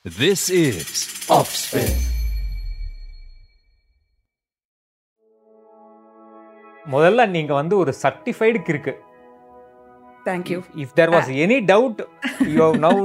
This is Offspin. முதல்ல நீங்க வந்து ஒரு சர்டிஃபைடு கிறுக்கு thank you if there was any doubt you have now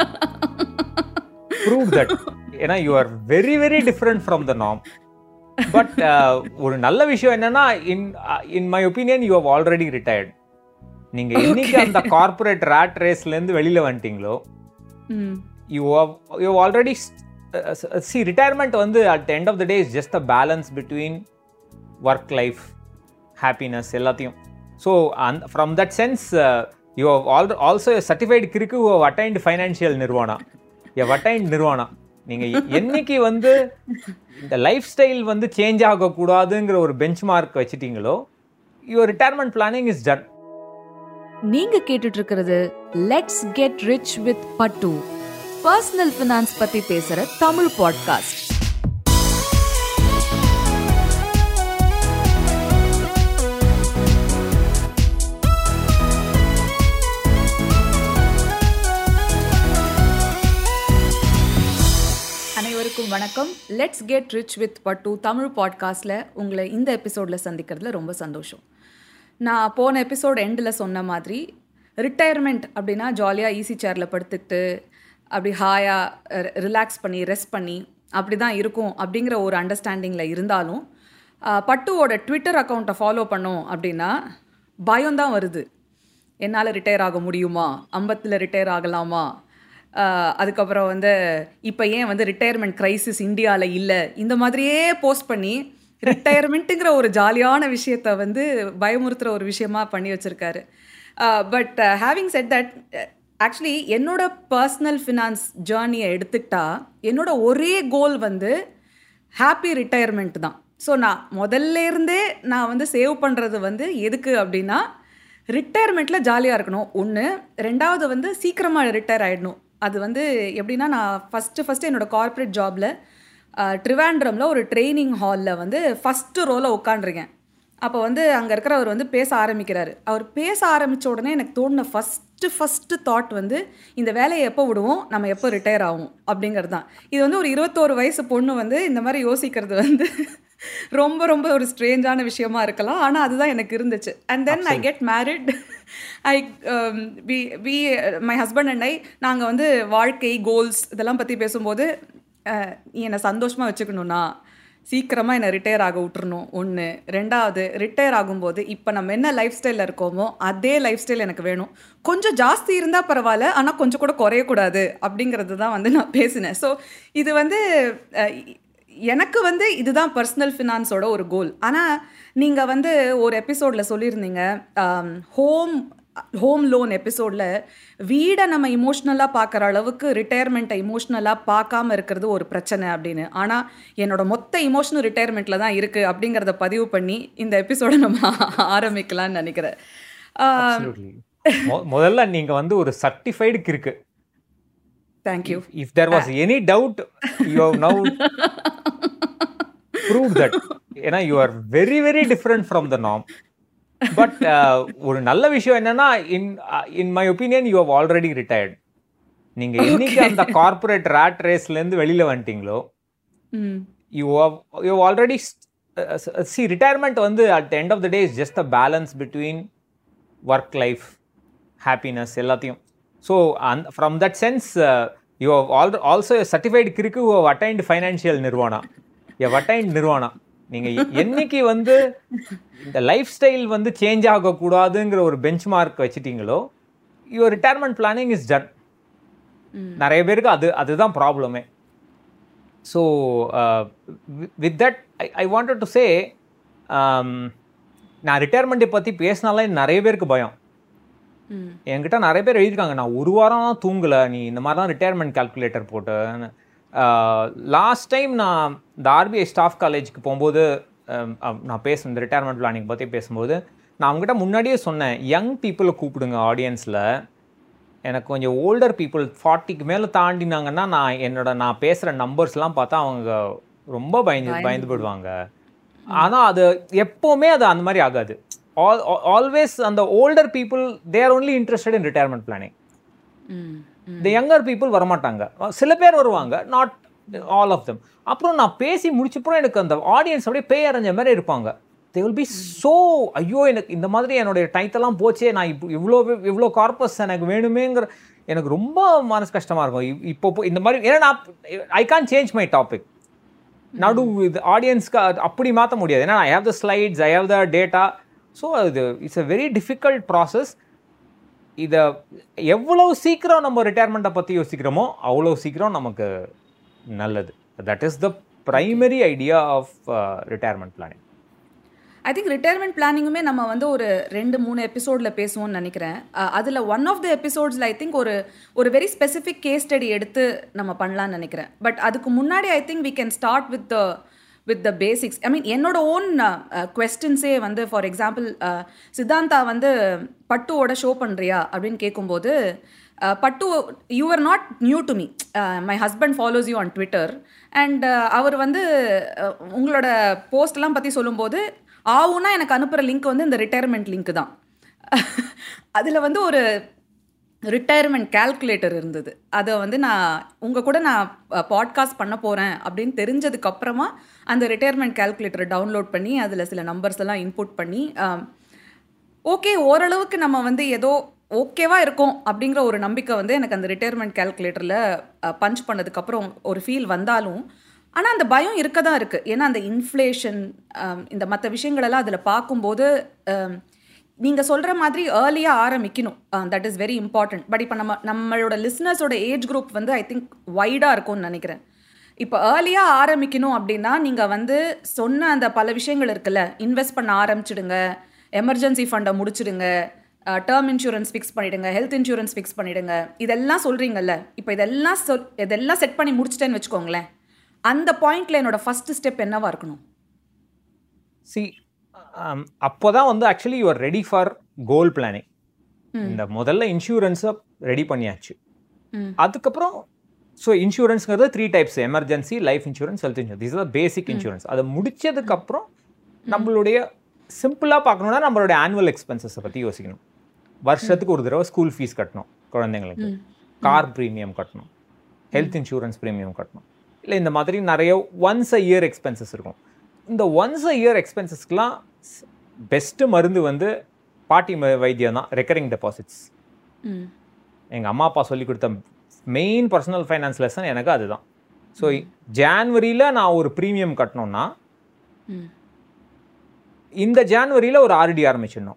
prove that ஏன்னா you are very very different from the நாம் but ஒரு நல்ல விஷயம் என்னன்னா in in my opinion you have already retired நீங்க இன்னைக்கு அந்த கார்பரேட் ரேட் ரேஸ்ல இருந்து வெளியில வந்துட்டீங்களோ hmm you you already see retirement வந்து at end of the day is just a balance between work life happiness எல்லாத்தையும் so and from that sense you all also certified கிருக்கு you attained financial nirvana you attained nirvana நீங்கள் என்னைக்கு வந்து இந்த lifestyle வந்து change ஆகக்கூடாதுங்கிற ஒரு benchmark வச்சுட்டீங்களோ your retirement planning is done நீங்க கேட்டுட்டு இருக்கிறது let's get rich with Pattu personal finance பத்தி பேசுற தமிழ் பாட்காஸ்ட் அனைவருக்கும் வணக்கம் லெட்ஸ் கெட் ரிச் வித் பட்டு தமிழ் பாட்காஸ்டில் உங்களை இந்த எபிசோடில் சந்திக்கிறதுல ரொம்ப சந்தோஷம் நான் போன எபிசோட் எண்டில் சொன்ன மாதிரி ரிட்டையர்மெண்ட் அப்படின்னா ஜாலியாக ஈஸி சேரில் படுத்துக்கிட்டு அப்படி ஹாயாக ரிலாக்ஸ் பண்ணி ரெஸ்ட் பண்ணி அப்படி தான் இருக்கும் அப்படிங்கிற ஒரு அண்டர்ஸ்டாண்டிங்கில் இருந்தாலும் ஆஹ், பட்டுவோட ட்விட்டர் அக்கௌண்ட்டை ஃபாலோ பண்ணோம் அப்படின்னா பயம்தான் வருது என்னால் ரிட்டையர் ஆக முடியுமா ஐம்பத்தில் ரிட்டையர் ஆகலாமா ஆஹ் அதுக்கப்புறம் வந்து இப்போ ஏன் வந்து ரிட்டையர்மெண்ட் கிரைசிஸ் இந்தியாவில் இல்லை இந்த மாதிரியே போஸ்ட் பண்ணி ரிட்டையர்மெண்ட்டுங்கிற ஒரு ஜாலியான விஷயத்த வந்து பயமுறுத்துகிற ஒரு விஷயமா பண்ணி வச்சுருக்காரு but having set that actually என்னோட பர்சனல் ஃபினான்ஸ் ஜேர்னியை எடுத்துக்கிட்டா என்னோட ஒரே கோல் வந்து ஹாப்பி ரிட்டையர்மெண்ட் தான் ஸோ நான் முதல்ல இருந்தே நான் வந்து சேவ் பண்ணுறது வந்து எதுக்கு அப்படின்னா ரிட்டையர்மெண்ட்டில் ஜாலியாக இருக்கணும் ஒன்று ரெண்டாவது வந்து சீக்கிரமாக ரிட்டையர் ஆகிடணும் அது வந்து எப்படின்னா நான் ஃபஸ்ட்டு ஃபஸ்ட்டு என்னோடய கார்ப்பரேட் ஜாபில் ட்ரிவாண்ட்ரமில் ஒரு ட்ரைனிங் ஹாலில் வந்து ஃபஸ்ட்டு ரோவில் உட்காண்டிருக்கேன் அப்போ வந்து அங்கே இருக்கிறவர் வந்து பேச ஆரம்பிக்கிறாரு அவர் பேச ஆரம்பித்த உடனே எனக்கு தோணுன ஃபஸ்ட்டு ஃபஸ்ட்டு தாட் வந்து இந்த வேலையை எப்போ விடுவோம் நம்ம எப்போ ரிட்டையர் ஆகும் அப்படிங்கிறது தான் இது வந்து ஒரு இருபத்தோரு வயசு பொண்ணு வந்து இந்த மாதிரி யோசிக்கிறது வந்து ரொம்ப ரொம்ப ஒரு ஸ்ட்ரேஞ்சான விஷயமா இருக்கலாம் ஆனால் அதுதான் எனக்கு இருந்துச்சு and then I get married I we we my husband and I நாங்கள் வந்து வாழ்க்கை கோல்ஸ் இதெல்லாம் பற்றி பேசும்போது அஹ், நீ என்னை சந்தோஷமாக வச்சுக்கணும்னா சீக்கிரமாக என்னை ரிட்டையர் ஆக விட்டுறணும் ஒன்று ரெண்டாவது ரிட்டையர் ஆகும்போது இப்போ நம்ம என்ன லைஃப் ஸ்டைலில் இருக்கோமோ அதே லைஃப் ஸ்டைல் எனக்கு வேணும் கொஞ்சம் ஜாஸ்தி இருந்தால் பரவாயில்ல ஆனால் கொஞ்சம் கூட குறையக்கூடாது அப்படிங்கிறது தான் வந்து நான் பேசினேன் ஸோ இது வந்து அஹ், எனக்கு வந்து இதுதான் பர்சனல் ஃபினான்ஸோட ஒரு கோல் ஆனால் நீங்கள் வந்து ஒரு எபிசோடில் சொல்லியிருந்தீங்க ஹோம் ஹோம் லோன் எபிசோடில் வீடை நம்ம இமோஷ்னலாக பார்க்குற அளவுக்கு ரிட்டையர்மெண்ட்டை இமோஷ்னலாக பார்க்காம இருக்கிறது ஒரு பிரச்சனை அப்படின்னு ஆனால் என்னோட மொத்த இமோஷனல் ரிட்டையர்மெண்ட்டில் தான் இருக்குது அப்படிங்கிறத பதிவு பண்ணி இந்த எபிசோடை நம்ம ஆரம்பிக்கலாம்னு நினைக்கிறேன் ஆஹ், மொ- முதல்ல நீங்க வந்து ஒரு சர்டிஃபைடு கிறுக்கு thank you if there was any doubt you have now prove that ஏன்னா you are very very different from the நாம் பட் ஒரு நல்ல விஷயம் என்னன்னா in in my opinion you have already retired நீங்க இன்னைக்கு அந்த கார்பரேட் ரேட் ரேஸ்ல இருந்து வெளியில வந்துட்டீங்களோ hmm you you already see retirement வந்து at end of the day is just a balance between work life happiness எல்லாத்தையும் so and from that sense you all also certified கிருக்கு you attained financial nirvana you attained nirvana நீங்கள் என்னைக்கு வந்து இந்த lifestyle வந்து change ஆகக்கூடாதுங்கிற ஒரு benchmark வச்சுட்டீங்களோ your retirement planning is done நிறைய பேருக்கு அது அதுதான் ப்ராப்ளமே so with that I I wanted to say நான் ரிட்டையர்மெண்ட்டை பற்றி பேசினாலே நிறைய பேருக்கு பயம் ம் என்கிட்ட நிறைய பேர் எழுதியிருக்காங்க நான் ஒரு வாரம் தான் தூங்கலை நீ இந்த மாதிரி தான் ரிட்டையர்மெண்ட் கால்குலேட்டர் போட்டு லாஸ்ட் டைம் நான் இந்த ஆர்பிஐ ஸ்டாஃப் காலேஜுக்கு போகும்போது அஹ், அஹ், நான் பேசுனேன் இந்த ரிட்டையர்மெண்ட் பிளானிங் பற்றி பேசும்போது நான் அவங்ககிட்ட முன்னாடியே சொன்னேன் யங் பீப்புளை கூப்பிடுங்க ஆடியன்ஸில் எனக்கு கொஞ்சம் ஓல்டர் பீப்புள் ஃபார்ட்டிக்கு மேலே தாண்டினாங்கன்னா நான் என்னோட நான் பேசுகிற நம்பர்ஸ்லாம் பார்த்தா அவங்க ரொம்ப பயந்து பயந்து போயிடுவாங்க ஆனால் அது எப்போவுமே அது அந்த மாதிரி ஆகாது ஆல் ஆல்வேஸ் அந்த older people there only interested in retirement planning hmm the younger people வரமாட்டாங்க சில பேர் வருவாங்க நாட் ஆல் ஆஃப் தம் அப்புறம் நான் பேசி முடிச்சப்புறம் எனக்கு அந்த ஆடியன்ஸ் அப்படியே பேய் அரைஞ்ச மாதிரி இருப்பாங்க தே வில் பி ஸோ ஐயோ எனக்கு இந்த மாதிரி என்னுடைய டைத்தெல்லாம் போச்சே நான் இப்போ இவ்வளோ இவ்வளோ கார்பஸ் எனக்கு வேணுமேங்கிற எனக்கு ரொம்ப மனசு கஷ்டமாக இருக்கும் இ- இப்போ போ- இந்த மாதிரி ஏன்னா நான் I can't change my topic நடு இது ஆடியன்ஸ்க்கு அப்படி மாற்ற முடியாது ஏன்னா I have the slides I have the data so இது it's a very difficult process இதை எவ்வளவு சீக்கிரம் நம்ம ரிட்டையர்மெண்ட்டை பற்றி யோசிக்கிறோமோ அவ்வளோ சீக்கிரம் நமக்கு நல்லது that is the primary idea of retirement planning I think retirement பிளானிங்குமே நம்ம வந்து ஒரு ரெண்டு மூணு எபிசோடில் பேசுவோம்னு நினைக்கிறேன் அதில் ஒன் ஆஃப் த எபிசோட்ஸில் ஐ திங்க் ஒரு ஒரு வெரி ஸ்பெசிஃபிக் கேஸ் ஸ்டடி எடுத்து நம்ம பண்ணலாம்னு நினைக்கிறேன் பட் அதுக்கு முன்னாடி I think we can start with the with the basics I mean என்னோட ஓன் கொஸ்டின்ஸே வந்து ஃபார் எக்ஸாம்பிள் சித்தாந்தா வந்து பட்டுவோட ஷோ பண்ணுறியா அப்படின்னு கேட்கும்போது uh, Pattu you are not new to me my husband follows you on Twitter and அவர் வந்து uh, உங்களோட போஸ்ட்லாம் பற்றி சொல்லும்போது ஆவுன்னா எனக்கு அனுப்புகிற லிங்க் வந்து இந்த ரிட்டையர்மெண்ட் லிங்க் தான் அதில் வந்து ஒரு ரிட்டையர்மெண்ட் கால்குலேட்டர் இருந்தது அதை வந்து நான் உங்கள் கூட நான் பாட்காஸ்ட் பண்ண போகிறேன் அப்படின்னு தெரிஞ்சதுக்கு அப்புறமா அந்த ரிட்டையர்மெண்ட் கால்குலேட்டரை டவுன்லோட் பண்ணி அதில் சில நம்பர்ஸ் எல்லாம் இன்புட் பண்ணி ஓகே ஓரளவுக்கு நம்ம வந்து ஏதோ ஓகேவா இருக்கும் அப்படிங்கிற ஒரு நம்பிக்கை வந்து எனக்கு அந்த ரிட்டையர்மெண்ட் கால்குலேட்டரில் பஞ்ச் பண்ணதுக்கப்புறம் ஒரு ஃபீல் வந்தாலும் ஆனால் அந்த பயம் இருக்க தான் இருக்குது ஏன்னா அந்த இன்ஃப்ளேஷன் இந்த மற்ற விஷயங்களெல்லாம் அதில் பார்க்கும்போது நீங்கள் சொல்கிற மாதிரி ஏர்லியாக ஆரம்பிக்கணும் that is very important but இப்போ நம்ம நம்மளோட லிஸ்னர்ஸோட ஏஜ் குரூப் வந்து ஐ திங்க் வைடாக இருக்கும்னு நினைக்கிறேன் இப்போ ஏர்லியாக ஆரம்பிக்கணும் அப்படின்னா நீங்கள் வந்து சொன்ன அந்த பல விஷயங்கள் இருக்குல்ல இன்வெஸ்ட் பண்ண ஆரம்பிச்சிடுங்க எமர்ஜென்சி ஃபண்டை முடிச்சிடுங்க டேர்ம் இன்சூரன்ஸ் ஃபிக்ஸ் பண்ணிடுங்க ஹெல்த் இன்சூரன்ஸ் ஃபிக்ஸ் பண்ணிடுங்க இதெல்லாம் சொல்கிறீங்கல்ல இப்போ இதெல்லாம் சொல் இதெல்லாம் செட் பண்ணி முடிச்சிட்டேன்னு வச்சுக்கோங்களேன் அந்த பாயிண்ட்ல என்னோட ஃபர்ஸ்ட் ஸ்டெப் என்னவா இருக்கணும் சி அப்போ தான் வந்து actually you're ready for goal planning இந்த முதல்ல இன்சூரன்ஸை ரெடி பண்ணியாச்சு அதுக்கப்புறம் ஸோ இன்சூரன்ஸ்ங்கிறது three types emergency life insurance health insurance is basic insurance அதை முடிச்சதுக்கப்புறம் நம்மளுடைய சிம்பிளாக பார்க்கணுன்னா நம்மளுடைய ஆனுவல் எக்ஸ்பென்சஸை பற்றி யோசிக்கணும் வருஷத்துக்கு ஒரு தடவை ஸ்கூல் ஃபீஸ் கட்டணும் குழந்தைங்களுக்கு கார் ப்ரீமியம் கட்டணும் ஹெல்த் இன்சூரன்ஸ் ப்ரீமியம் கட்டணும் இல்லை இந்த மாதிரி நிறைய ஒன்ஸ் அ இயர் எக்ஸ்பென்சஸ் இருக்கும் இந்த ஒன்ஸ் அ இயர் எக்ஸ்பென்சஸ்க்கெலாம் பெஸ்ட்டு மருந்து வந்து பாட்டி ம- வைத்தியம் தான் ரெக்கரிங் டெபாசிட்ஸ் எங்கள் அம்மா அப்பா சொல்லி கொடுத்த மெயின் பர்சனல் ஃபைனான்ஸ் லெசன் எனக்கு அதுதான் ஸோ ஜான்வரியில் நான் ஒரு ப்ரீமியம் கட்டணும்னா இந்த ஜான்வரியில் ஒரு ஆர்டி ஆரம்பிச்சிடணும்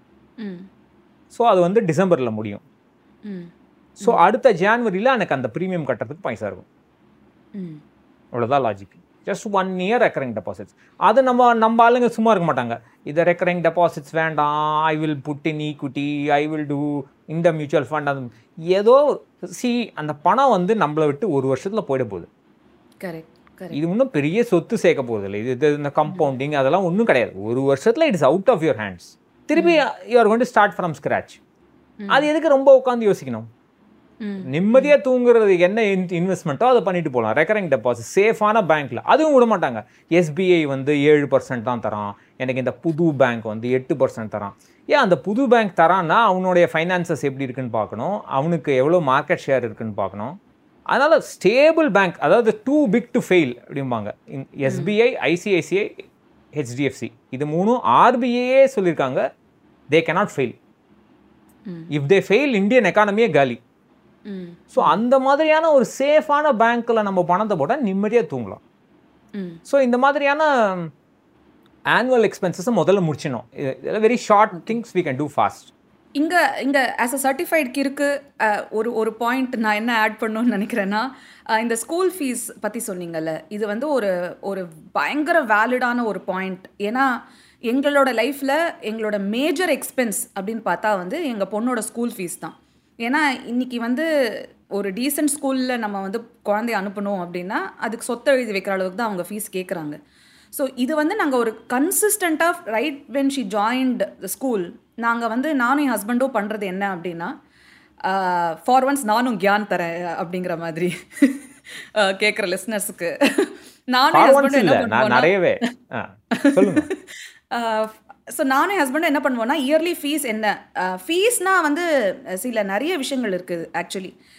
ஸோ அது வந்து டிசம்பரில் முடியும் ஸோ அடுத்த ஜான்வரியில் எனக்கு அந்த ப்ரீமியம் கட்டுறதுக்கு பைசா இருக்கும் அவ்வளோதான் logic just one year recurring deposits அது நம்ம நம்ம ஆளுங்க சும்மா இருக்க மாட்டாங்க இது ரெக்கரிங் டெபாசிட்ஸ் வேண்டாம் I will put in equity I will do இந்த மியூச்சுவல் ஃபண்ட் அது ஏதோ சி அந்த பணம் வந்து நம்மளை விட்டு ஒரு வருஷத்தில் போயிட போகுது கரெக்ட் கரெக்ட் இது இன்னும் பெரிய சொத்து சேர்க்க போகுது இல்லை இது இது இந்த கம்பவுண்டிங் அதெல்லாம் ஒன்றும் கிடையாது ஒரு வருஷத்தில் it's out of your hands திருப்பி you're going to start from scratch அது எதுக்கு ரொம்ப உட்காந்து யோசிக்கணும் நிம்மதியாக தூங்குறது என்ன இன்வெஸ்ட்மெண்ட்டோ அதை பண்ணிட்டு போகலாம் ரெக்கரிங் டெபாசிட் சேஃபான பேங்க்ல அதுவும் விட மாட்டாங்க எஸ்பிஐ வந்து ஏழு பர்சன்ட் தான் தரான் எனக்கு இந்த புது பேங்க் வந்து எட்டு பர்சன்ட் தரான் ஏன் அந்த புது பேங்க் தரான்னா அவனுடைய ஃபைனான்சஸ் எப்படி இருக்குன்னு பார்க்கணும் அவனுக்கு எவ்வளோ மார்க்கெட் ஷேர் இருக்குன்னு பார்க்கணும் அதனால் ஸ்டேபிள் பேங்க் அதாவது டூ பிக் டு ஃபெயில் அப்படிம்பாங்க எஸ்பிஐ ஐசிஐசிஐ ஹெச்டிஎஃப்சி இது மூணும் ஆர்பிஐயே சொல்லியிருக்காங்க they cannot fail if they fail Indian எக்கானமியே காலி ம் ஸோ அந்த மாதிரியான ஒரு சேஃபான பேங்க்கில் நம்ம பணத்தை போட்டால் நிம்மதியாக தூங்கலாம் ம் ஸோ இந்த மாதிரியான ஆனுவல் எக்ஸ்பென்சஸை முதல்ல முடிச்சிடணும் இதெல்லாம் very short things we can do fast இங்கே இங்கே ஆஸ் அ சர்டிஃபைட் கிருக்கு அஹ், ஒரு ஒரு பாயிண்ட் நான் என்ன ஆட் பண்ணணும்னு நினைக்கிறேன்னா அஹ், இந்த ஸ்கூல் ஃபீஸ் பற்றி சொன்னீங்கல்ல இது வந்து ஒரு ஒரு பயங்கர வேலிடான ஒரு பாயிண்ட் ஏன்னா எங்களோட லைஃப்பில் எங்களோட மேஜர் எக்ஸ்பென்ஸ் அப்படின்னு பார்த்தா வந்து எங்கள் பொண்ணோட ஸ்கூல் ஃபீஸ் தான் ஏன்னா இன்னைக்கு வந்து ஒரு டீசென்ட் ஸ்கூலில் நம்ம வந்து குழந்தைய அனுப்பணும் அப்படின்னா அதுக்கு சொத்து எழுதி வைக்கிற அளவுக்கு தான் அவங்க ஃபீஸ் கேட்குறாங்க ஸோ இது வந்து நாங்கள் ஒரு கன்சிஸ்டண்ட்டாக right when she joined the school நாங்கள் வந்து நானும் என் ஹஸ்பண்டும் பண்ணுறது என்ன அப்படின்னா ஃபார் ஒன்ஸ் நானும் கியான் தரேன் அப்படிங்கிற மாதிரி கேட்குற லிஸ்னர்ஸுக்கு நானும் என் ஒன்ஸ் ஹஸ்பண்டும் இல்லை என்ன நான் பண்ணுவோம்னா நிறையவே ஆ சொல்லுங்க ஸோ நானும் ஹஸ்பண்டும் என்ன பண்ணுவோம்னா இயர்லி ஃபீஸ் என்ன ஃபீஸ்னால் வந்து சில நிறைய விஷயங்கள் இருக்குது actually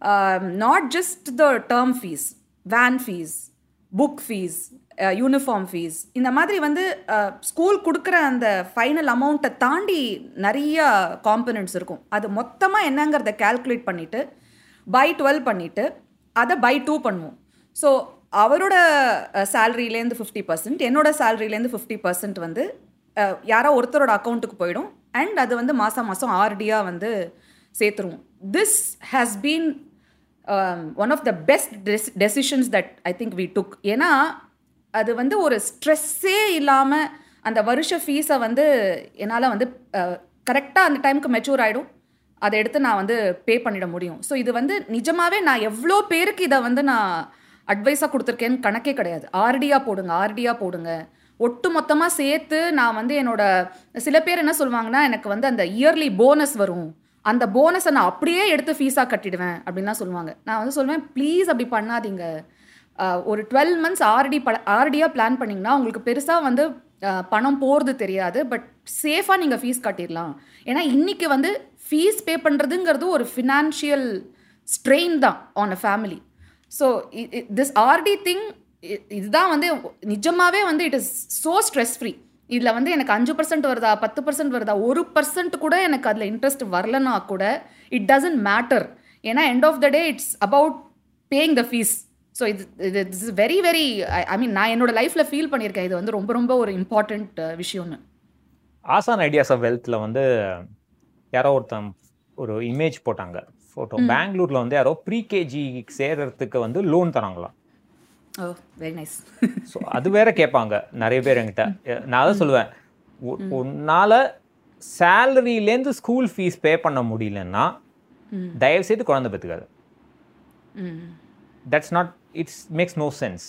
not just the term fees van fees book fees uniform fees இந்த மாதிரி வந்து ஸ்கூல் கொடுக்குற அந்த ஃபைனல் அமௌண்ட்டை தாண்டி நிறைய காம்பனன்ட்ஸ் இருக்கும் அது மொத்தமாக என்னங்கிறத கால்குலேட் பண்ணிவிட்டு பை டுவெல் பண்ணிவிட்டு அதை பை டூ பண்ணுவோம் ஸோ அவரோட சேலரியிலேருந்து ஃபிஃப்டி பர்சன்ட் என்னோட சேலரியிலேருந்து ஃபிஃப்டி பர்சன்ட் வந்து அஹ், யாரோ ஒருத்தரோட அக்கௌண்ட்டுக்கு போயிடும் அண்ட் அது வந்து மாதம் மாதம் ஆர்டியாக வந்து சேர்த்துருவோம் this has been one of the best decisions that I think we took ஏன்னா அது வந்து ஒரு ஸ்ட்ரெஸ்ஸே இல்லாமல் அந்த வருஷ ஃபீஸை வந்து என்னால் வந்து கரெக்டாக அந்த டைமுக்கு மெச்சூர் ஆகிடும் அதை எடுத்து நான் வந்து பே பண்ணிட முடியும் ஸோ இது வந்து நிஜமாவே நான் எவ்வளோ பேருக்கு இதை வந்து நான் அட்வைஸாக கொடுத்துருக்கேன்னு கணக்கே கிடையாது ஆர்டியாக போடுங்க ஆர்டியாக போடுங்க ஒட்டு மொத்தமாக சேர்த்து நான் வந்து என்னோட சில பேர் என்ன சொல்லுவாங்கன்னா எனக்கு வந்து அந்த இயர்லி போனஸ் வரும் அந்த போனஸை நான் அப்படியே எடுத்து ஃபீஸாக கட்டிடுவேன் அப்படின்லாம் சொல்லுவாங்க நான் வந்து சொல்லுவேன் ப்ளீஸ் அப்படி பண்ணாதீங்க ஆஹ் ஒரு டுவெல் மந்த்ஸ் ஆர்டி ப ஆர்டியாக பிளான் பண்ணிங்கன்னா உங்களுக்கு பெருசாக வந்து ஆஹ் பணம் போகிறது தெரியாது பட் சேஃபாக நீங்கள் ஃபீஸ் கட்டிடலாம் ஏன்னா இன்றைக்கி வந்து ஃபீஸ் பே பண்ணுறதுங்கிறது ஒரு ஃபினான்ஷியல் ஸ்ட்ரெயின் தான் on a family so this RD thing இதுதான் வந்து நிஜமாவே வந்து it is so stress free இதில் வந்து எனக்கு அஞ்சு பர்சன்ட் வருதா பத்து பர்சன்ட் வருதா ஒரு பர்சன்ட் கூட எனக்கு அதில் இன்ட்ரெஸ்ட் வரலனா கூட இட் டசன்ட் மேட்டர் ஏன்னா end of the day it's about paying the fees so இது இது this is very very I mean நான் என்னோட லைஃப்பில் ஃபீல் பண்ணியிருக்கேன் இது வந்து ரொம்ப ரொம்ப ஒரு இம்பார்ட்டண்ட் விஷயம்னு ஆசான் ஐடியாஸ் ஆஃப் வெல்த்தில் வந்து யாரோ ஒருத்தன் ஒரு இமேஜ் போட்டாங்க ஃபோட்டோ பெங்களூரில் வந்து யாரோ ப்ரீகேஜி சேர்றதுக்கு வந்து லோன் தராங்களாம் ஓ வெரி நைஸ் ஸோ அது வேற கேட்பாங்க நிறைய பேர் என்கிட்ட எ- நான் தான் சொல்லுவேன் உ- உன்னால சேலரியிலேருந்து ஸ்கூல் ஃபீஸ் பே பண்ண முடியலன்னா தயவு செய்து குழந்தை பெற்றுக்காது that's not it's makes no sense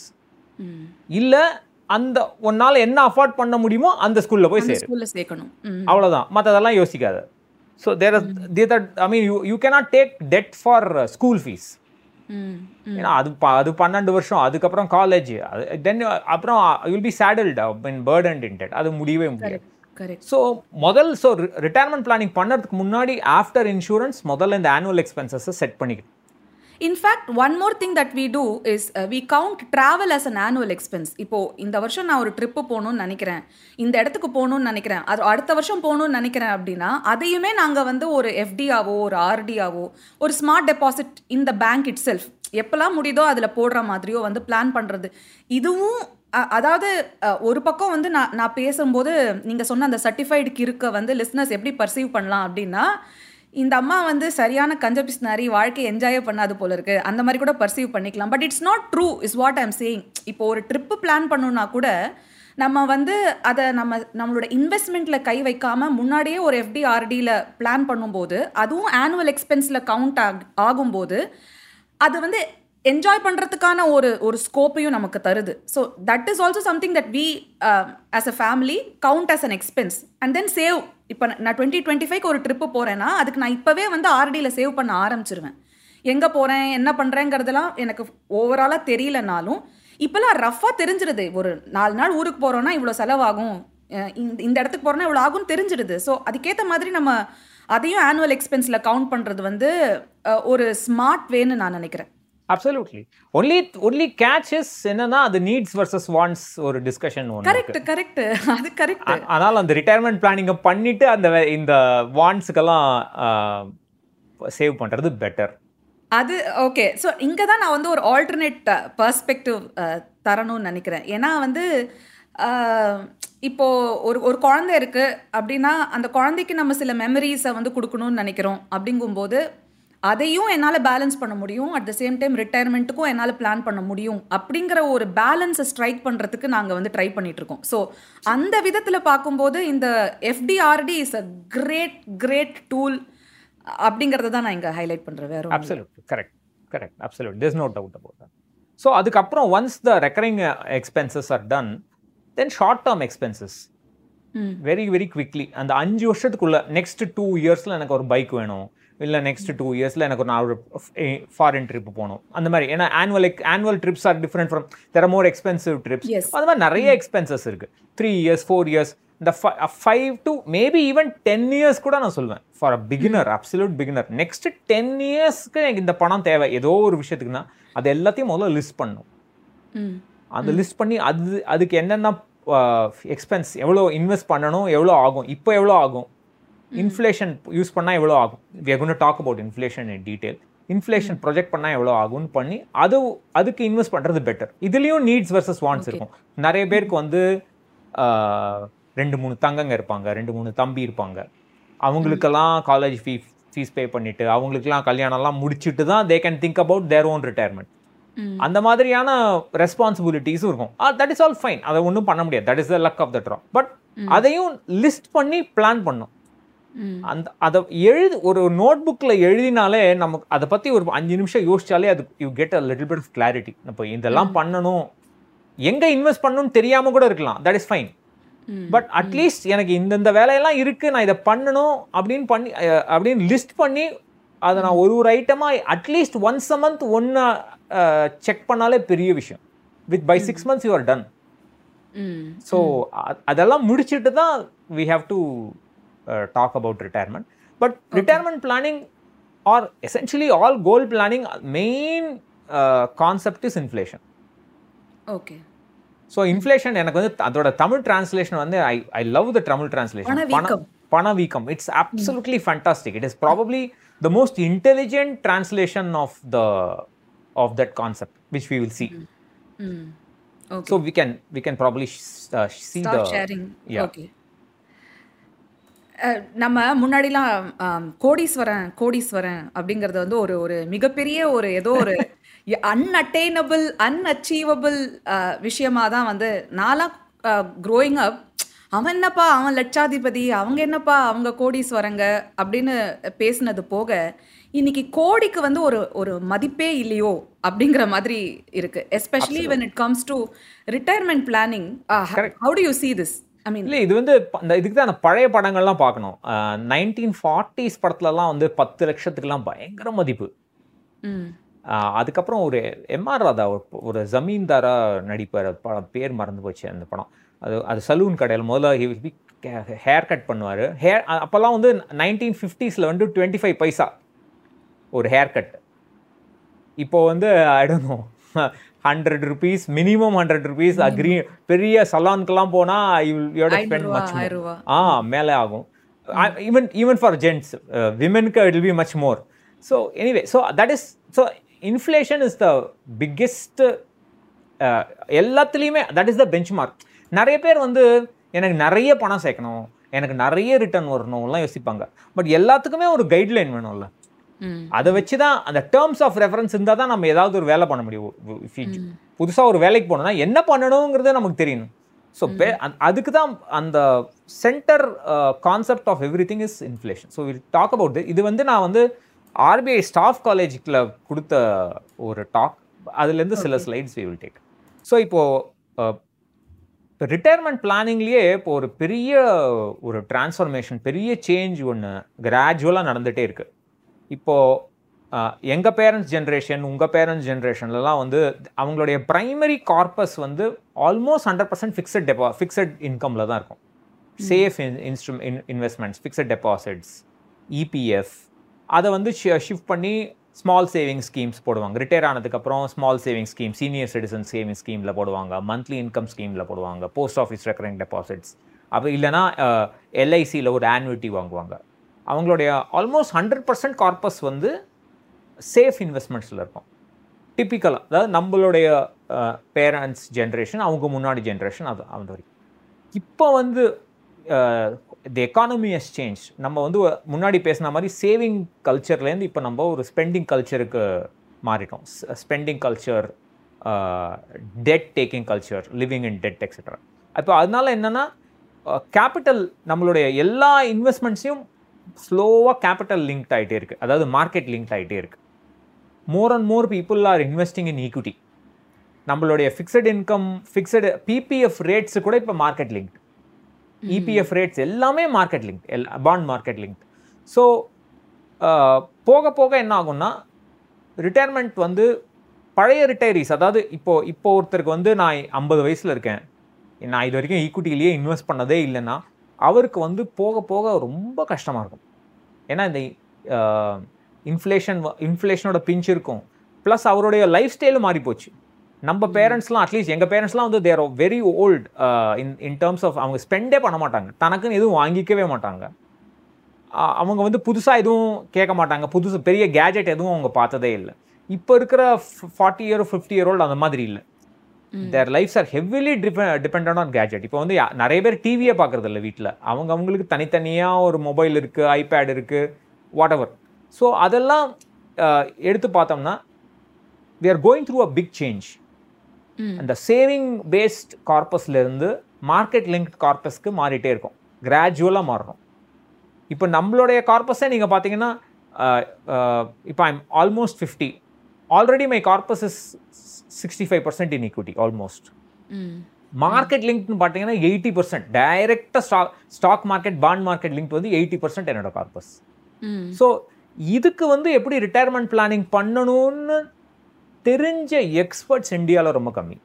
இல்லை அந்த உன்னால் என்ன அஃபோர்ட் பண்ண முடியுமோ அந்த ஸ்கூலில் போய் சேரு ஸ்கூலில் சேர்க்கணும் ம் அவ்வளோதான் மற்றதெல்லாம் யோசிக்காத so there there I mean you you cannot take debt for school fees hmm ஏன்னா அது ப- அது பன்னெண்டு வருஷம் அதுக்கப்புறம் காலேஜ் தென் அப்புறம் will be saddled mean burden indebted அது முடியவே முடியாது கரெக்ட் ஸோ முதல் ஸோ ரிட்டையர்மெண்ட் பிளானிங் பண்ணுறதுக்கு முன்னாடி ஆஃப்டர் இன்சூரன்ஸ் முதல்ல இந்த ஆனுவல் எக்ஸ்பென்சஸை செட் பண்ணிக்கணும் in fact one more thing that we do is we count travel as an annual expense இப்போ இந்த வருஷம் நான் ஒரு ட்ரிப்பு போகணும்னு நினைக்கிறேன் இந்த இடத்துக்கு போகணும்னு நினைக்கிறேன் அது அடுத்த வருஷம் போகணும்னு நினைக்கிறேன் அப்படின்னா அதையுமே நாங்கள் வந்து ஒரு எஃப்டியாவோ ஒரு ஆர்டியாவோ ஒரு ஸ்மார்ட் டெபாசிட் இந்த பேங்க் இட் செல்ஃப் எப்போல்லாம் முடியுதோ அதில் போடுற மாதிரியோ வந்து பிளான் பண்ணுறது இதுவும் அ- அதாவது அ, ஒரு பக்கம் வந்து நான் நான் பேசும்போது நீங்கள் சொன்ன அந்த சர்டிஃபைடு கிறுக்க வந்து லிஸ்னஸ் எப்படி பர்சீவ் பண்ணலாம் அப்படின்னா இந்த அம்மா வந்து சரியான கஞ்சபிஸ்னாரி வாழ்க்கையை என்ஜாயே பண்ணாது போல இருக்கு அந்த மாதிரி கூட பர்சீவ் பண்ணிக்கலாம் but it's not true is what I'm saying இப்போ ஒரு ட்ரிப்பு பிளான் பண்ணணும்னா கூட நம்ம வந்து அதை நம்ம நம்மளோட இன்வெஸ்ட்மெண்ட்டில் கை வைக்காம முன்னாடியே ஒரு எஃப்டி ஆர்டியில் பிளான் பண்ணும்போது அதுவும் ஆனுவல் எக்ஸ்பென்ஸில் கவுண்ட் ஆக் ஆகும்போது அது வந்து என்ஜாய் பண்ணுறதுக்கான ஒரு ஒரு ஸ்கோப்பையும் நமக்கு தருது so that is also something that we as a family count as an expense and then save இப்போ நான் டுவெண்ட்டி டுவெண்ட்டி ஃபைவ் ஒரு ட்ரிப்பு போகிறேன்னா அதுக்கு நான் இப்போவே வந்து ஆர்டியில் சேவ் பண்ண ஆரம்பிச்சிருவேன் எங்கே போகிறேன் என்ன பண்ணுறேங்கிறதெல்லாம் எனக்கு ஓவராலாக தெரியலனாலும் இப்போலாம் ரஃபாக தெரிஞ்சிருது ஒரு நாலு நாள் ஊருக்கு போகிறோன்னா இவ்வளோ செலவாகும் அஹ் இந்த இந்த இடத்துக்கு போகிறோன்னா இவ்வளோ ஆகும்னு தெரிஞ்சிடுது ஸோ அதுக்கேற்ற மாதிரி நம்ம அதையும் ஆனுவல் எக்ஸ்பென்ஸில் கவுண்ட் பண்ணுறது வந்து அஹ், ஒரு ஸ்மார்ட் வேன்னு நான் நினைக்கிறேன் அப்சல்யூட்லி ஒன்லி ஒன்லி கேட்சஸ் என்னன்னா அது நீட்ஸ் வர்சஸ் வாண்ட்ஸ் ஒரு டிஸ்கஷன் ஒன்று கரெக்ட் கரெக்ட் அது கரெக்ட் ஆ- ஆனால் அந்த ரிட்டையர்மெண்ட் பிளானிங்கை பண்ணிட்டு அந்த வே- இந்த வாண்ட்ஸுக்கெல்லாம் சேவ் பண்ணுறது பெட்டர் அது ஓகே ஸோ இங்கே தான் நான் வந்து ஒரு ஆல்டர்னேட் பர்ஸ்பெக்டிவ் தரணும்னு நினைக்கிறேன் ஏன்னா வந்து அஹ், இப்போ ஒரு ஒரு குழந்தை இருக்கு அப்படின்னா அந்த குழந்தைக்கு நம்ம சில மெமரிஸை வந்து கொடுக்கணும்னு நினைக்கிறோம் அப்படிங்கும்போது அதையும் என்னால் பேலன்ஸ் பண்ண முடியும் அட் த சேம் டைம் ரிட்டையர்மெண்ட்டுக்கும் என்னால் பிளான் பண்ண முடியும் அப்படிங்கிற ஒரு பேலன்ஸை ஸ்ட்ரைக் பண்ணுறதுக்கு நாங்கள் வந்து ட்ரை பண்ணிட்டு இருக்கோம் ஸோ அந்த விதத்தில் பார்க்கும்போது இந்த FD RD is a great great tool அப்படிங்கிறத தான் நான் இங்கே ஹைலைட் பண்ணுறேன் வேற ஒண்ணும் இல்ல. Absolute correct correct absolute there's no doubt about that so அதுக்கப்புறம் once the recurring expenses are done then short term expenses very very quickly அந்த அஞ்சு வருஷத்துக்குள்ள நெக்ஸ்ட் டூ இயர்ஸில் எனக்கு ஒரு பைக் வேணும் இல்லை நெக்ஸ்ட் டூ இயர்ஸில் எனக்கு ஒரு நாலு ஃபாரின் ட்ரிப் போகணும் அந்த மாதிரி ஏன்னா annual annual trips are different from their more expensive trips Yes. அது மாதிரி நிறைய எக்ஸ்பென்சஸ் இருக்குது த்ரீ இயர்ஸ் ஃபோர் இயர்ஸ் இந்த five to maybe even ten years கூட நான் சொல்லுவேன் for a beginner absolute beginner next ten இயர்ஸ்க்கு எனக்கு இந்த பணம் தேவை ஏதோ ஒரு விஷயத்துக்குன்னா அது எல்லாத்தையும் முதல்ல லிஸ்ட் பண்ணும் ம் அந்த லிஸ்ட் பண்ணி அது அதுக்கு என்னென்ன எக்ஸ்பென்ஸ் எவ்வளோ இன்வெஸ்ட் பண்ணணும் எவ்வளோ ஆகும் இப்போ எவ்வளோ ஆகும் இன்ஃப்ளேஷன் யூஸ் பண்ணால் எவ்வளோ ஆகும் we are going to talk about inflation in detail inflation project பண்ணால் எவ்வளோ ஆகும்னு பண்ணி அது அதுக்கு இன்வெஸ்ட் பண்ணுறது பெட்டர் இதுலேயும் நீட்ஸ் வர்சஸ் வாண்ட்ஸ் இருக்கும் நிறைய பேருக்கு வந்து ஆஹ், ரெண்டு மூணு தங்கங்க இருப்பாங்க ரெண்டு மூணு தம்பி இருப்பாங்க அவங்களுக்கெல்லாம் காலேஜ் ஃபீ ஃபீஸ் பே பண்ணிட்டு அவங்களுக்கெல்லாம் கல்யாணம்லாம் முடிச்சுட்டு தான் they can think about their own retirement ம். அந்த மாதிரியான ரெஸ்பான்சிபிலிட்டிஸும் இருக்கும் தட் இஸ் ஆல் ஃபைன் அதை ஒன்றும் பண்ண முடியாது that is the luck of the draw but அதையும் லிஸ்ட் பண்ணி பிளான் பண்ணும் ம். அந்த அதை எழுது ஒரு நோட் புக்கில் எழுதினாலே நமக்கு அதை பற்றி ஒரு அஞ்சு நிமிஷம் யோசிச்சாலே அது you get a little bit of clarity இப்போ இதெல்லாம் பண்ணணும் எங்கே இன்வெஸ்ட் பண்ணணும்னு தெரியாமல் கூட இருக்கலாம் தட் இஸ் ஃபைன் ம். பட் அட்லீஸ்ட் எனக்கு இந்தந்த வேலையெல்லாம் இருக்குது நான் இதை பண்ணணும் அப்படின்னு பண்ணி அஹ், அப்படின்னு லிஸ்ட் பண்ணி அதை நான் ஒரு ஒரு ஐட்டமாக அட்லீஸ்ட் ஒன்ஸ் அ மந்த் ஒன்று செக் பண்ணாலே பெரிய விஷயம் with by six months you are done ம் ஸோ அதெல்லாம் முடிச்சுட்டு தான் we have to talk about retirement but retirement planning are essentially all goal planning main concept is inflation okay so inflation எனக்கு வந்து அதோட தமிழ் டிரான்ஸ்லேஷன் வந்து I I love the Tamil translation பணவீக்கம். பணவீக்கம் it's absolutely fantastic it is probably the most intelligent translation of the of that concept which we will see ம் okay so we can we can probably see the start sharing Yeah. Okay நம்ம முன்னாடிலாம் ஆம், கோடீஸ்வரன் கோடீஸ்வரன் அப்படிங்கறது வந்து ஒரு ஒரு மிகப்பெரிய ஒரு ஏதோ ஒரு அன்அட்டைனபிள் அன்அச்சீவபிள் விஷயமா தான் வந்து நான்லாம் க்ரோயிங் அப் அவன் என்னப்பா அவன் லட்சாதிபதி அவங்க என்னப்பா அவங்க கோடீஸ்வரங்க அப்படின்னு பேசுனது போக இன்னைக்கு கோடிக்கு வந்து ஒரு ஒரு மதிப்பே இல்லையோ அப்படிங்கிற மாதிரி இருக்கு especially when it comes to retirement planning uh, how do you see this i mean இல்லை இது வந்து ப- இந்த இதுக்கு தான் அந்த பழைய படங்கள்லாம் பார்க்கணும் நைன்டீன் ஃபார்ட்டிஸ் படத்துலலாம் வந்து பத்து லட்சத்துக்குலாம் பயங்கர மதிப்பு ம் ஆஹ் அதுக்கப்புறம் ஒரு எம்ஆர் ராதா ஒரு- ஒரு ஜமீன்தாரா நடிப்பார் அது படம் பேர் மறந்து போச்சு அந்த படம் அது அது சலூன் கடையில் முதல்ல ஹேர் கட் பண்ணுவார் ஹேர் அப்போல்லாம் வந்து நைன்டீன் ஃபிஃப்டிஸில் வந்து டுவெண்ட்டி ஃபைவ் பைசா ஒரு ஹேர் கட் இப்போ வந்து I don't know hundred rupees minimum hundred rupees agree பெரிய சலானுக்கெல்லாம் போனால் யூ ஸ்பெண்ட் ஐநூறுவா, மச் ஆயிரம் ரூபா. ஆ மேலே ஆகும் ஈவன் ஈவன் ஃபார் ஜென்ட்ஸ் விமென்க்கு it will be much more so anyway so that is so inflation is the biggest எல்லாத்துலேயுமே that is the benchmark நிறைய பேர் வந்து எனக்கு நிறைய பணம் சேர்க்கணும் எனக்கு நிறைய ரிட்டர்ன் வரணும்லாம் யோசிப்பாங்க பட் எல்லாத்துக்குமே ஒரு கைட்லைன் வேணும்ல ம் அதை வச்சு தான் அந்த டேர்ம்ஸ் ஆஃப் ரெஃபரன்ஸ் இருந்தால் தான் நம்ம ஏதாவது ஒரு வேலை பண்ண முடியும் புதுசாக ஒரு வேலைக்கு போகணும்னா என்ன பண்ணணுங்கிறது நமக்கு தெரியணும் ஸோ அதுக்கு தான் அந்த centre concept of everything is inflation so will talk about இது வந்து நான் வந்து ஆர்பிஐ ஸ்டாஃப் காலேஜுக்குள்ள கொடுத்த ஒரு டாக் அதுலேருந்து சில slides we will take so இப்போது இப்போ ரிட்டையர்மெண்ட் பிளானிங்லேயே இப்போ ஒரு பெரிய ஒரு டிரான்ஸ்ஃபர்மேஷன் பெரிய சேஞ்ச் ஒன்று கிராஜுவலாக நடந்துகிட்டே இருக்குது இப்போது எங்கள் பேரண்ட்ஸ் ஜென்ரேஷன் உங்கள் பேரண்ட்ஸ் ஜென்ரேஷன்லலாம் வந்து அவங்களுடைய ப்ரைமரி கார்பஸ் வந்து ஆல்மோஸ்ட் ஹண்ட்ரட் பர்சன்ட் ஃபிக்ஸட் டெபா ஃபிக்ஸட் இன்கமில் தான் இருக்கும் சேஃப் இன்ஸ்ட்ரும் in investments fixed deposits EPF அதை வந்து ஷிஃப்ட் பண்ணி ஸ்மால் சேவிங் ஸ்கீம்ஸ் போடுவாங்க ரிட்டையர் ஆனதுக்கப்புறம் small saving scheme senior citizen saving ஸ்கீமில் போடுவாங்க மந்த்லி இன்கம் ஸ்கீமில் போடுவாங்க போஸ்ட் ஆஃபீஸ் ரெக்கரிங் டெபாசிட்ஸ் அப்போ இல்லைனா எல்ஐசியில் ஒரு ஆன்விட்டி வாங்குவாங்க அவங்களுடைய ஆல்மோஸ்ட் ஹண்ட்ரட் பர்சன்ட் கார்பஸ் வந்து சேஃப் இன்வெஸ்ட்மெண்ட்ஸில் இருக்கும் டிப்பிக்கலாக அதாவது நம்மளுடைய பேரண்ட்ஸ் ஜென்ரேஷன் அவங்க முன்னாடி ஜென்ரேஷன் அது அந்த வரைக்கும் இப்போ வந்து தி எக்கானமி ஹஸ் சேஞ்ச் நம்ம வந்து முன்னாடி பேசின மாதிரி சேவிங் கல்ச்சர்லேருந்து இப்போ நம்ம ஒரு ஸ்பெண்டிங் கல்ச்சருக்கு மாறிட்டோம் spending culture debt taking culture living in debt etcetera இப்போ அதனால என்னென்னா கேபிட்டல் நம்மளுடைய எல்லா இன்வெஸ்ட்மெண்ட்ஸையும் ஸ்லோவாக கேபிட்டல் லிங்க்ட் ஆகிட்டே இருக்குது அதாவது மார்க்கெட் லிங்க்ட் ஆகிட்டே இருக்குது more and more people are investing in equity நம்மளுடைய fixed income fixed PPF rates கூட இப்போ மார்க்கெட் லிங்க்ட் இபிஎஃப் ரேட்ஸ் எல்லாமே மார்க்கெட் லிங்க் எல் பாண்ட் மார்க்கெட் லிங்க் ஸோ போக போக என்ன ஆகும்னா ரிட்டையர்மெண்ட் வந்து பழைய ரிட்டையரிஸ் அதாவது இப்போ இப்போ ஒருத்தருக்கு வந்து நான் ஐம்பது வயசில் இருக்கேன் நான் இது வரைக்கும் ஈக்விட்டிலேயே இன்வெஸ்ட் பண்ணதே இல்லைன்னா அவருக்கு வந்து போக போக ரொம்ப கஷ்டமாக இருக்கும் ஏன்னா இந்த இன்ஃப்ளேஷன் இன்ஃப்ளேஷனோட பிஞ்ச் இருக்கும் ப்ளஸ் அவருடைய லைஃப் ஸ்டைலும் மாறி போச்சு நம்ம பேரண்ட்ஸ்லாம் அட்லீஸ்ட் எங்கள் பேரண்ட்ஸ்லாம் வந்து they're very old in in terms of அவங்க ஸ்பெண்டே பண்ண மாட்டாங்க தனக்குன்னு எதுவும் வாங்கிக்கவே மாட்டாங்க அ- அவங்க வந்து புதுசாக எதுவும் கேட்க மாட்டாங்க புதுசு பெரிய கேஜெட் எதுவும் அவங்க பார்த்ததே இல்லை இப்போ இருக்கிற forty year fifty year old அந்த மாதிரி இல்லை their lifes are heavily depend on gadget இப்போ வந்து யா- நிறைய பேர் டிவியே பார்க்குறது இல்லை வீட்டில் அவங்க அவங்களுக்கு தனித்தனியாக ஒரு மொபைல் இருக்குது ஐபேட் இருக்குது வாட் எவர் ஸோ அதெல்லாம் அஹ், எடுத்து பார்த்தோம்னா we are going through a big change அந்த சேவிங் பேஸ்ட் கார்பஸ்லேருந்து மார்க்கெட் லிங்க்ட் கார்பஸ்க்கு மாறிட்டே இருக்கும் கிராஜுவலாக மாறணும் இப்போ நம்மளுடைய கார்பஸை நீங்கள் பார்த்தீங்கன்னா இப்போ I'm almost fifty already my corpus is sixty five percent in equity almost ம் மார்க்கெட் லிங்க்னு பார்த்தீங்கன்னா எயிட்டி பர்சன்ட் டைரெக்டாக stock stock market bond market link வந்து எயிட்டி பர்சன்ட் என்னோட கார்பஸ் ம் ஸோ இதுக்கு வந்து எப்படி ரிட்டையர்மெண்ட் பிளானிங் பண்ணணும்னு தெரிஞ்ச எக்ஸ்பர்ட்ஸ் இந்தியாவில் ரொம்ப கம்மி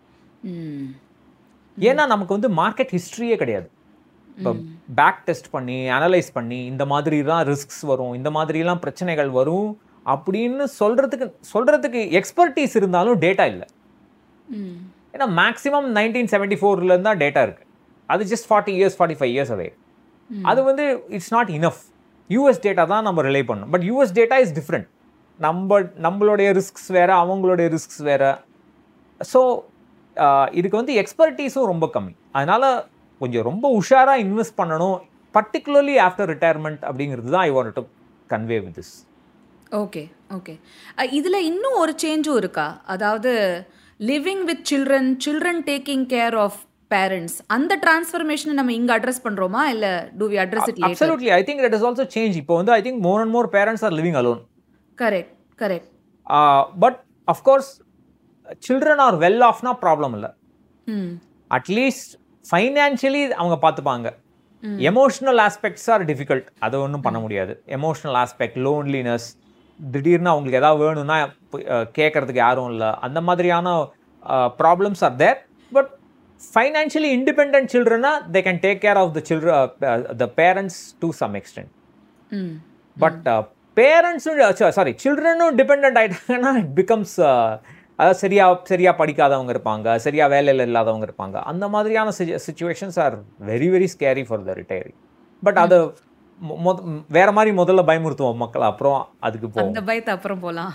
ம் ஏன்னா நமக்கு வந்து மார்க்கெட் ஹிஸ்ட்ரியே கிடையாது இப்போ பேக் டெஸ்ட் பண்ணி அனலைஸ் பண்ணி இந்த மாதிரிலாம் ரிஸ்க்ஸ் வரும் இந்த மாதிரிலாம் பிரச்சனைகள் வரும் அப்படின்னு சொல்கிறதுக்கு சொல்கிறதுக்கு எக்ஸ்பர்டீஸ் இருந்தாலும் டேட்டா இல்லை ம் ஏன்னா மேக்ஸிமம் நைன்டீன் செவன்ட்டி ஃபோர்லேருந்து தான் டேட்டா இருக்குது அது just forty years forty five years away அது வந்து it's not enough US data தான் நம்ம ரிலே பண்ணணும் but US data is different நம்ம நம்மளுடைய ரிஸ்க்ஸ் வேறு அவங்களுடைய ரிஸ்க்ஸ் வேறு ஸோ இதுக்கு வந்து எக்ஸ்பர்டீஸும் ரொம்ப கம்மி அதனால் கொஞ்சம் ரொம்ப உஷாராக இன்வெஸ்ட் பண்ணணும் பர்டிகுலர்லி ஆஃப்டர் ரிட்டையர்மெண்ட் அப்படிங்கிறது தான் I want to convey with this okay okay இதில் இன்னும் ஒரு சேஞ்சும் இருக்கா அதாவது living with children children taking care of parents அந்த டிரான்ஸ்ஃபர்மேஷனை நம்ம இங்கே அட்ரஸ் பண்ணுறோமா இல்லை do we address it later absolutely I think it is also change இப்போ வந்து I think more and more parents are living alone correct correct but of course children are well ஆஃப்னா problem இல்லை ம் அட்லீஸ்ட் ஃபைனான்ஷியலி அவங்க பார்த்துப்பாங்க emotional aspects R difficult அது ஒன்றும் பண்ண முடியாது எமோஷனல் ஆஸ்பெக்ட் லோன்லினஸ் திடீர்னு அவங்களுக்கு ஏதாவது வேணும்னா கேட்கறதுக்கு யாரும் இல்லை அந்த மாதிரியான problems are there but financially independent சில்ட்ரனா they can take care of the children the parents to some extent ம் பட் பேரண்ட்ஸும் சாரி சில்ட்ரனும் டிபெண்ட் ஆகிட்டாங்கன்னா இட் பிகம்ஸ் அதாவது சரியா சரியா படிக்காதவங்க இருப்பாங்க சரியா வேலையில் இல்லாதவங்க இருப்பாங்க அந்த மாதிரியான situations are very very scary for the retiree பட் அது மொ- மொத வேற மாதிரி முதல்ல பயமுறுத்துவோம் மக்களை அப்புறம் அதுக்கு போவோம் அந்த பயத்தை அப்புறம் போகலாம்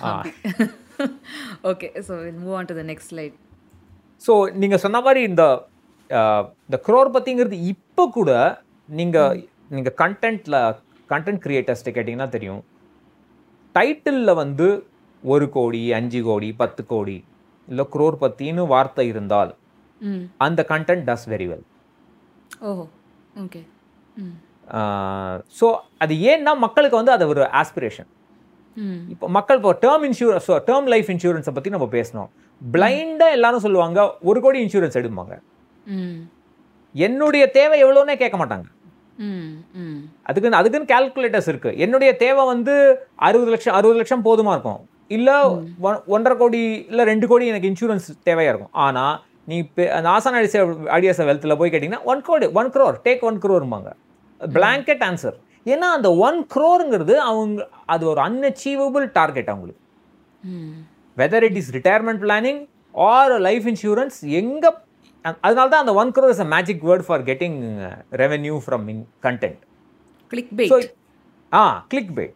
okay so move on to the next slide so நீங்கள் சொன்ன மாதிரி இந்த அஹ், இந்த குரோர் பத்திங்கிறது இப்போ கூட நீங்கள் நீங்கள் கண்டென்ட்டில் கண்டென்ட் கிரியேட்டர்ஸ்ட்டு கேட்டிங்கன்னா தெரியும் டைட்டிலில் வந்து ஒரு கோடி அஞ்சு கோடி பத்து கோடி இல்லை குரோர் பத்தின்னு வார்த்தை இருந்தால் ம் அந்த கண்டென்ட் டஸ் வெரி வெல் ஓஹோ ஓகே ம் ஸோ அது ஏன்னா மக்களுக்கு வந்து அது ஒரு ஆஸ்பிரேஷன் ம் இப்போ மக்கள் இப்போ டேர்ம் இன்சூரன்ஸ் டேர்ம் லைஃப் இன்சூரன்ஸை பற்றி நம்ம பேசணும் பிளைண்டாக எல்லாரும் சொல்லுவாங்க ஒரு கோடி இன்சூரன்ஸ் எடுப்பாங்க ம் என்னுடைய தேவை எவ்வளோன்னே கேட்க மாட்டாங்க ம் ம் அதுக்குன்னு அதுக்குன்னு கால்குலேட்டர்ஸ் இருக்கு என்னுடைய தேவை வந்து அறுபது லட்சம் அறுபது லட்சம் போதுமா இருக்கும் இல்லை ஒன்றரை கோடி இல்லை ரெண்டு கோடி எனக்கு இன்சூரன்ஸ் தேவையாக இருக்கும் ஆனால் நீ இப்போ அந்த ஆசான் அடிச ஐடியாஸ் வெல்த்தில் போய் கேட்டிங்கன்னா ஒன் கோடி ஒன் க்ரோர் டேக் ஒன் க்ரோர்பாங்க பிளாங்கெட் ஆன்சர் ஏன்னா அந்த ஒன் க்ரோருங்கிறது அவங்க அது ஒரு அன்அச்சீவபிள் டார்கெட் அவங்களுக்கு ம் whether it is retirement planning or life insurance எங்கே அதனால தான் அந்த one crore is a magic word for getting revenue from in content click so bait ah click bait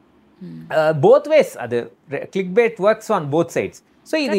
both ways அது click bait works on both sides so இது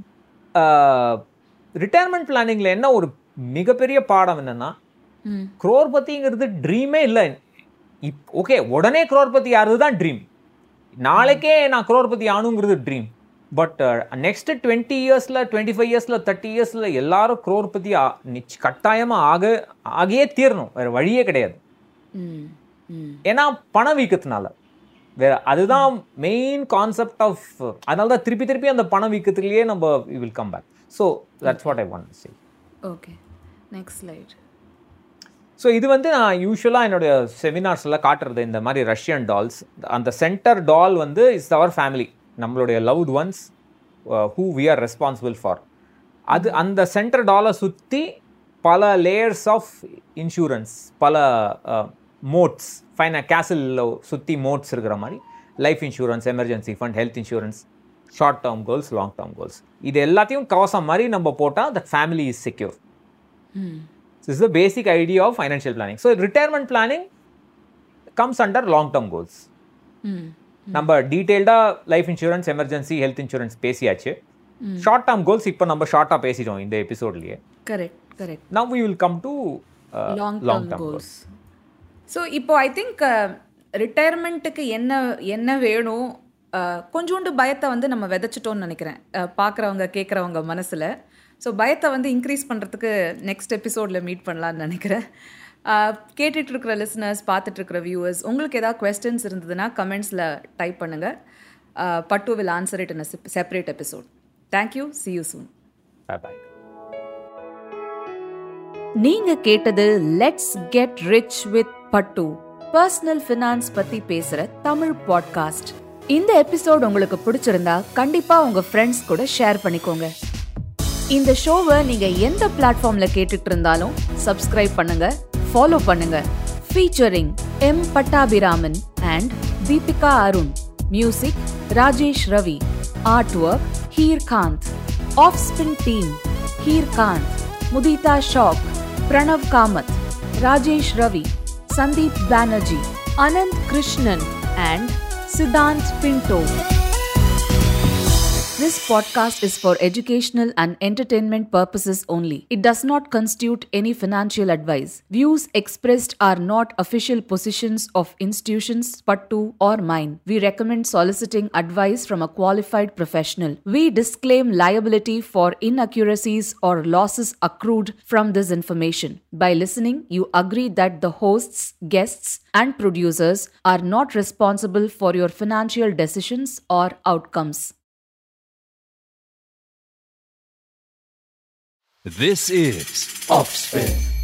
retirement பிளானிங்கில் என்ன ஒரு மிகப்பெரிய பாடம் என்னன்னா ம் குரோர்பதிங்கிறது ட்ரீமே இல்லை இப் ஓகே உடனே குரோர்பதி ஆறுது தான் ட்ரீம் நாளைக்கே நான் குரோர்பதி ஆனுங்கிறது ட்ரீம் பட் நெக்ஸ்ட் டுவெண்ட்டி இயர்ஸில் டுவெண்ட்டி ஃபைவ் இயர்ஸில் தேர்ட்டி இயர்ஸில் எல்லாரும் குரோர்பதி நிச் கட்டாயமாக ஆக ஆகியே தீரணும் வேறு வழியே கிடையாது ம் ம் ஏன்னா பண வீக்கத்தினால வேற அதுதான் மெயின் கான்செப்ட் ஆஃப் அதனால தான் திருப்பி திருப்பி அந்த பண வீக்கத்துலேயே நம்ம will come back so that's what I want say okay next slide so இது வந்து நான் யூஸ்வலாக என்னுடைய செமினார்ஸில் காட்டுறது இந்த மாதிரி ரஷ்யன் டால்ஸ் அந்த சென்டர் டால் வந்து இஸ் அவர் ஃபேமிலி நம்மளுடைய loved ones who we are responsible for அது அந்த சென்டர் டாலை சுற்றி பல லேயர்ஸ் ஆஃப் இன்சூரன்ஸ் பல மோட்ஸ் ஃபைனா கேசலில் சுற்றி மோட்ஸ் இருக்கிற மாதிரி life insurance emergency fund health insurance short term goals long term goals இது எல்லாத்தையும் கவசம் மாதிரி நம்ம போட்டால் that family is secure is the basic idea of financial planning so retirement planning comes under long term goals நம்ம டீட்டெயில்டாக life insurance emergency health insurance பேசியாச்சு short term goals இப்போ நம்ம ஷார்ட்டாக பேசிட்டோம் இந்த எபிசோட்லேயே correct correct now we will come to long long term term goals so இப்போ ஐ திங்க் ரிட்டையர்மெண்ட்டுக்கு என்ன என்ன வேணும் அஹ், கொஞ்சோண்டு பயத்தை வந்து நம்ம விதைச்சிட்டோம்னு நினைக்கிறேன் பார்க்குறவங்க கேட்குறவங்க மனசில் ஸோ பயத்தை வந்து இன்க்ரீஸ் பண்ணுறதுக்கு நெக்ஸ்ட் எபிசோடில் மீட் பண்ணலான்னு நினைக்கிறேன் அஹ், கேட்டுட்டு இருக்கிற லிசனர்ஸ் பார்த்துட்டு இருக்கிற வியூவர்ஸ் உங்களுக்கு ஏதாவது கொஸ்டின்ஸ் இருந்ததுன்னா கமெண்ட்ஸில் டைப் பண்ணுங்கள் Pattu will answer it in a separate episode thank you see you soon bye bye நீங்க கேட்டது let's get rich with Pattu personal finance பத்தி பேசுற தமிழ் பாட்காஸ்ட் இந்த எபிசோட் உங்களுக்கு பிடிச்சிருந்தா கண்டிப்பா உங்க ஃப்ரெண்ட்ஸ் கூட ஷேர் பண்ணிக்கோங்க இந்த ஷோவை நீங்க எந்த பிளாட்ஃபார்ம்ல கேட்டுட்டு இருந்தாலும் சப்ஸ்கிரைப் பண்ணுங்க ஃபாலோ பண்ணுங்க featuring M Pattabiraman and Deepika Arun music Rajesh Ravi art work Heer Kanth of spin team Heer Kanth Mudita Shah Pranav Kamath Rajesh Ravi Sandeep Banerjee Anand Krishnan and Siddhant Pinto This podcast is for educational and entertainment purposes only. It does not constitute any financial advice. Views expressed are not official positions of institutions, Pattu, or mine. We recommend soliciting advice from a qualified professional. We disclaim liability for inaccuracies or losses accrued from this information. By listening, you agree that the hosts, guests, and producers are not responsible for your financial decisions or outcomes. This is Offspin.